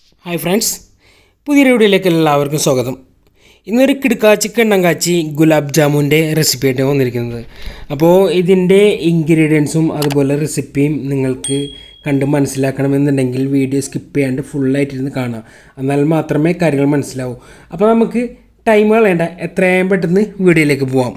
hi friends പുതിയൊരു വീഡിയോയിലേക്ക് എല്ലാവർക്കും സ്വാഗതം ഇന്നൊരു കിടുക്കാച്ചി കണ്ണങ്കാച്ചി ഗുലാബ് ജാമുൻ്റെ റെസിപ്പി ആയിട്ട് വന്നിരിക്കുന്നത് അപ്പോൾ ഇതിൻ്റെ ഇൻഗ്രീഡിയൻസും അതുപോലെ റെസിപ്പിയും നിങ്ങൾക്ക് കണ്ട് മനസ്സിലാക്കണമെന്നുണ്ടെങ്കിൽ വീഡിയോ സ്കിപ്പ് ചെയ്യാണ്ട് ഫുള്ളായിട്ടിരുന്ന് കാണാം എന്നാൽ മാത്രമേ കാര്യങ്ങൾ മനസ്സിലാവൂ അപ്പോൾ നമുക്ക് ടൈം കളയേണ്ട എത്രയും പെട്ടെന്ന് വീഡിയോയിലേക്ക് പോവാം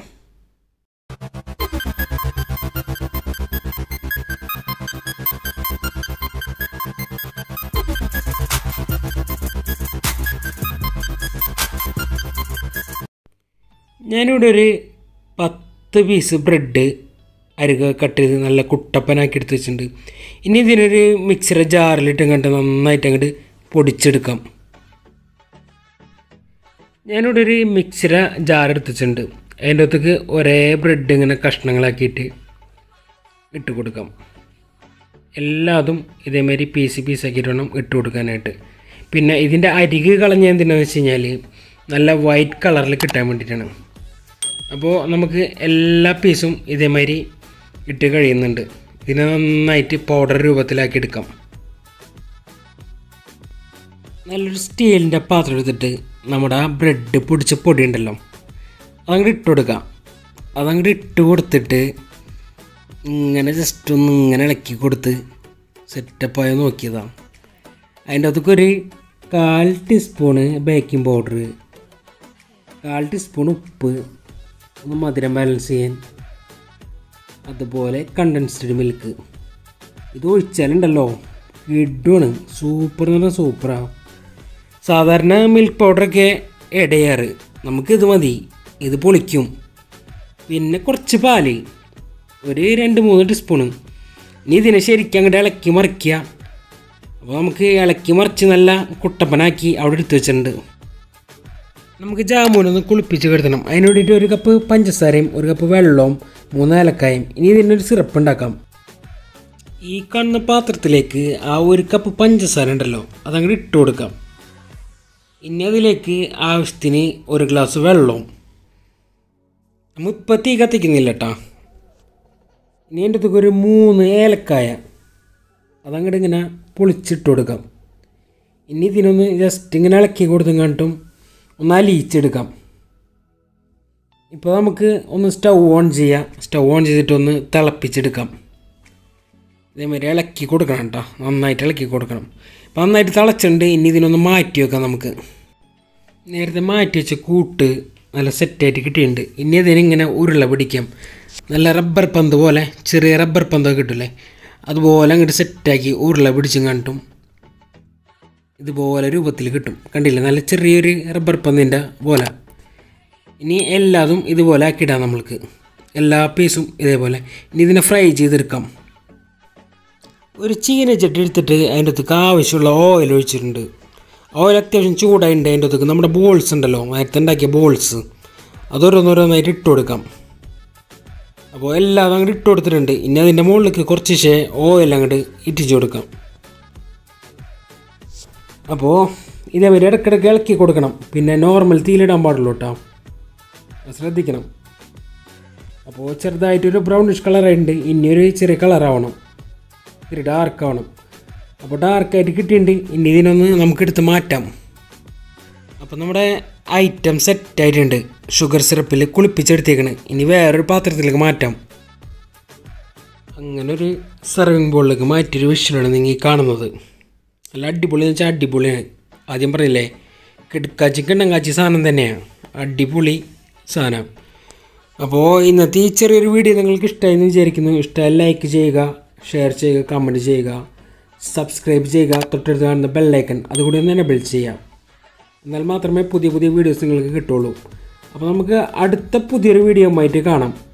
ഞാനിവിടെ ഒരു പത്ത് പീസ് ബ്രെഡ് അരുക കട്ട് ചെയ്ത് നല്ല കുട്ടപ്പനാക്കി എടുത്ത് വെച്ചിട്ടുണ്ട് ഇനി ഇതിനൊരു മിക്സറെ ജാറിലിട്ട് കണ്ട് നന്നായിട്ട് അങ്ങോട്ട് പൊടിച്ചെടുക്കാം ഞാനിവിടെ ഒരു മിക്സറ ജാർ എടുത്ത് വെച്ചിട്ടുണ്ട് അതിൻ്റെ അകത്തേക്ക് ഒരേ ബ്രെഡ് ഇങ്ങനെ കഷ്ണങ്ങളാക്കിയിട്ട് ഇട്ട് കൊടുക്കാം എല്ലാതും ഇതേമാതിരി പീസ് പീസാക്കിയിട്ട് വേണം ഇട്ട് കൊടുക്കാനായിട്ട് പിന്നെ ഇതിൻ്റെ അരിക് കളഞ്ഞ എന്തിനാന്ന് വെച്ച് കഴിഞ്ഞാൽ നല്ല വൈറ്റ് കളറിൽ കിട്ടാൻ വേണ്ടിയിട്ടാണ് അപ്പോൾ നമുക്ക് എല്ലാ പീസും ഇതേമാതിരി ഇട്ട് കഴിയുന്നുണ്ട് ഇതിനെ നന്നായിട്ട് പൗഡർ രൂപത്തിലാക്കി എടുക്കാം നല്ലൊരു സ്റ്റീലിൻ്റെ പാത്രം എടുത്തിട്ട് നമ്മുടെ ആ ബ്രെഡ് പൊടിച്ച പൊടി ഉണ്ടല്ലോ അതങ്ങോട്ട് ഇട്ട് കൊടുക്കാം അതങ്ങോട്ട് ഇട്ട് കൊടുത്തിട്ട് ഇങ്ങനെ ജസ്റ്റ് ഒന്ന് ഇങ്ങനെ ഇളക്കി കൊടുത്ത് സെറ്റപ്പായി നോക്കിയതാണ് അതിൻ്റെ അകത്തൊക്കെ ഒരു കാൽ ടീസ്പൂണ് ബേക്കിംഗ് പൗഡർ കാൽ ടീസ്പൂൺ ഉപ്പ് ഒന്ന് മധുരം ബാലൻസ് ചെയ്യാൻ അതുപോലെ കണ്ടൻസ്ഡ് മിൽക്ക് ഇത് ഒഴിച്ചാലുണ്ടല്ലോ ഇടുവാണ് സൂപ്പർ എന്ന് പറഞ്ഞാൽ സൂപ്പറാണ് സാധാരണ മിൽക്ക് പൗഡറൊക്കെ ഇടയാറ് നമുക്കിത് മതി ഇത് പൊളിക്കും പിന്നെ കുറച്ച് പാല് ഒരു രണ്ട് മൂന്ന് ടീസ്പൂണ് ഇനി ഇതിനെ ശരിക്കും അങ്ങോട്ട് ഇളക്കി മറിക്കുക അപ്പോൾ നമുക്ക് ഇളക്കി മറിച്ച് നല്ല കുട്ടപ്പനാക്കി അവിടെ എടുത്ത് വെച്ചിട്ടുണ്ട് നമുക്ക് ജാമുനൊന്ന് കുളിപ്പിച്ച് കിടത്തണം അതിന് വേണ്ടിയിട്ട് ഒരു കപ്പ് പഞ്ചസാരയും ഒരു കപ്പ് വെള്ളവും മൂന്ന് ഏലക്കായും ഇനി ഇതിനൊരു സിറപ്പ് ഉണ്ടാക്കാം ഈ കാണുന്ന പാത്രത്തിലേക്ക് ആ ഒരു കപ്പ് പഞ്ചസാര ഉണ്ടല്ലോ അതങ്ങോട്ട് ഇട്ട് കൊടുക്കാം ഇനി അതിലേക്ക് ആവശ്യത്തിന് ഒരു ഗ്ലാസ് വെള്ളവും നമ്മൾ ഇപ്പം തീ കത്തിക്കുന്നില്ല കേട്ടോ ഇനി എൻ്റെ അടുത്തേക്ക് ഒരു മൂന്ന് ഏലക്കായ അതങ്ങോട്ട് ഇങ്ങനെ പൊളിച്ചിട്ട് കൊടുക്കാം ഇനി ഇതിനൊന്ന് ജസ്റ്റ് ഇങ്ങനെ ഇളക്കി കൊടുത്തും കണ്ടിട്ടും ഒന്ന് അലിയിച്ചെടുക്കാം ഇപ്പോൾ നമുക്ക് ഒന്ന് സ്റ്റൗ ഓൺ ചെയ്യാം സ്റ്റൗ ഓൺ ചെയ്തിട്ടൊന്ന് തിളപ്പിച്ചെടുക്കാം ഇതേമാതിരി ഇളക്കി കൊടുക്കണം കേട്ടോ നന്നായിട്ട് ഇളക്കി കൊടുക്കണം അപ്പോൾ നന്നായിട്ട് തിളച്ചിട്ടുണ്ട് ഇനി ഇതിനൊന്ന് മാറ്റി വെക്കാം നമുക്ക് നേരത്തെ മാറ്റി വെച്ച കൂട്ട് നല്ല സെറ്റായിട്ട് കിട്ടിയിട്ടുണ്ട് ഇനി അതിനിങ്ങനെ ഉരുള പിടിക്കാം നല്ല റബ്ബർ പന്ത് പോലെ ചെറിയ റബ്ബർ പന്തൊക്കെ കിട്ടില്ലേ അതുപോലെ അങ്ങോട്ട് സെറ്റാക്കി ഉരുള പിടിച്ചും കണ്ടും ഇതുപോലെ രൂപത്തിൽ കിട്ടും കണ്ടില്ലേ നല്ല ചെറിയൊരു റബ്ബർ പന്തിൻ്റെ പോലെ ഇനി എല്ലാതും ഇതുപോലെ ആക്കിയിടാം നമ്മൾക്ക് എല്ലാ പീസും ഇതേപോലെ ഇനി ഇതിനെ ഫ്രൈ ചെയ്തെടുക്കാം ഒരു ചീനച്ചട്ടി എടുത്തിട്ട് അതിൻ്റെ അകത്തേക്ക് ആവശ്യമുള്ള ഓയിൽ ഒഴിച്ചിട്ടുണ്ട് ഓയിൽ അത്യാവശ്യം ചൂടായിട്ടുണ്ട് അതിൻ്റെ അകത്തേക്ക് നമ്മുടെ ബോൾസ് ഉണ്ടല്ലോ നേരത്തെ ഉണ്ടാക്കിയ ബോൾസ് അതോരോന്നോരോന്നായിട്ട് ഇട്ട് കൊടുക്കാം അപ്പോൾ എല്ലാം അങ്ങോട്ട് ഇട്ട് കൊടുത്തിട്ടുണ്ട് ഇനി അതിൻ്റെ മുകളിലേക്ക് കുറച്ച് ശേ ഓയിൽ അങ്ങോട്ട് ഇറ്റിച്ച് കൊടുക്കാം അപ്പോൾ ഇതേമാതിരി ഇടയ്ക്കിടയ്ക്ക് ഇളക്കി കൊടുക്കണം പിന്നെ നോർമൽ തീയിലിടാൻ പാടുള്ളൂ കേട്ടോ ശ്രദ്ധിക്കണം അപ്പോൾ ചെറുതായിട്ടൊരു ബ്രൗണിഷ് കളറായിട്ടുണ്ട് ഇനിയൊരു ചെറിയ കളറാവണം ഇത്തിരി ഡാർക്ക് ആവണം അപ്പോൾ ഡാർക്കായിട്ട് കിട്ടിയിട്ടുണ്ട് ഇനി ഇതിനൊന്ന് നമുക്കെടുത്ത് മാറ്റാം അപ്പോൾ നമ്മുടെ ഐറ്റം സെറ്റ് ആയിട്ടുണ്ട് ഷുഗർ സിറപ്പിൽ കുളിപ്പിച്ചെടുത്തേക്കണ് ഇനി വേറൊരു പാത്രത്തിലേക്ക് മാറ്റാം അങ്ങനെ ഒരു സെർവിങ് ബോളിലേക്ക് മാറ്റിയൊരു വിഷലാണ് നിങ്ങൾ ഈ കാണുന്നത് നല്ല അടിപൊളി എന്ന് വെച്ചാൽ അടിപൊളിയാണ് ആദ്യം പറഞ്ഞില്ലേ കിടക്കാച്ചി കിണ്ണങ്കാച്ചി സാധനം തന്നെയാണ് അടിപൊളി സാധനം അപ്പോൾ ഇന്നത്തെ ഈ ചെറിയൊരു വീഡിയോ നിങ്ങൾക്ക് ഇഷ്ടമായി എന്ന് വിചാരിക്കുന്നു ഇഷ്ടമായി ലൈക്ക് ചെയ്യുക ഷെയർ ചെയ്യുക കമൻറ്റ് ചെയ്യുക സബ്സ്ക്രൈബ് ചെയ്യുക തൊട്ടടുത്ത് കാണുന്ന ബെല്ലൈക്കൺ അതുകൂടി ഒന്ന് എനബിൾ ചെയ്യാം എന്നാൽ മാത്രമേ പുതിയ പുതിയ വീഡിയോസ് നിങ്ങൾക്ക് കിട്ടുള്ളൂ അപ്പോൾ നമുക്ക് അടുത്ത പുതിയൊരു വീഡിയോ ആയിട്ട് കാണാം